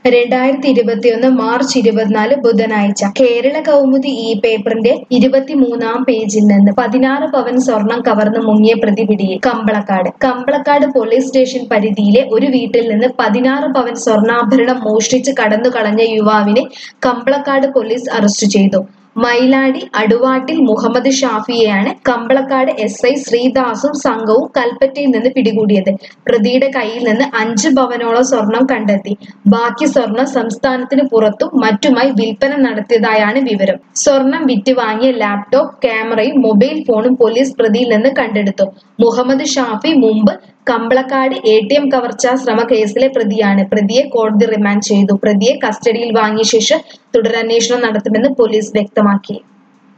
രണ്ടായിരത്തി ഇരുപത്തിയൊന്ന് മാർച്ച് ഇരുപത്തിനാല് ബുധനാഴ്ച കേരള കൗമുദി ഈ പേപ്പറിന്റെ ഇരുപത്തിമൂന്നാം പേജിൽ നിന്ന് പതിനാറ് പവൻ സ്വർണം കവർന്ന് മുങ്ങിയ പ്രതി പിടിയിൽ കമ്പളക്കാട് കമ്പളക്കാട് പോലീസ് സ്റ്റേഷൻ പരിധിയിലെ ഒരു വീട്ടിൽ നിന്ന് പതിനാറ് പവൻ സ്വർണ്ണാഭരണം മോഷ്ടിച്ച് കടന്നു കളഞ്ഞ യുവാവിനെ കമ്പളക്കാട് പോലീസ് അറസ്റ്റ് ചെയ്തു മയിലാടി അടുവാട്ടിൽ മുഹമ്മദ് ഷാഫിയെയാണ് കമ്പളക്കാട് എസ് ഐ ശ്രീദാസും സംഘവും കൽപ്പറ്റയിൽ നിന്ന് പിടികൂടിയത് പ്രതിയുടെ കയ്യിൽ നിന്ന് അഞ്ച് പവനോളം സ്വർണം കണ്ടെത്തി ബാക്കി സ്വർണം സംസ്ഥാനത്തിന് പുറത്തും മറ്റുമായി വിൽപ്പന നടത്തിയതായാണ് വിവരം സ്വർണം വിറ്റ് വാങ്ങിയ ലാപ്ടോപ്പ് ക്യാമറയും മൊബൈൽ ഫോണും പോലീസ് പ്രതിയിൽ നിന്ന് കണ്ടെടുത്തു മുഹമ്മദ് ഷാഫി മുമ്പ് കമ്പളക്കാട് എ ടി എം കവർച്ചാ ശ്രമ കേസിലെ പ്രതിയാണ് പ്രതിയെ കോടതി റിമാൻഡ് ചെയ്തു പ്രതിയെ കസ്റ്റഡിയിൽ വാങ്ങിയ ശേഷം തുടരന്വേഷണം നടത്തുമെന്ന് പോലീസ് വ്യക്തമാക്കി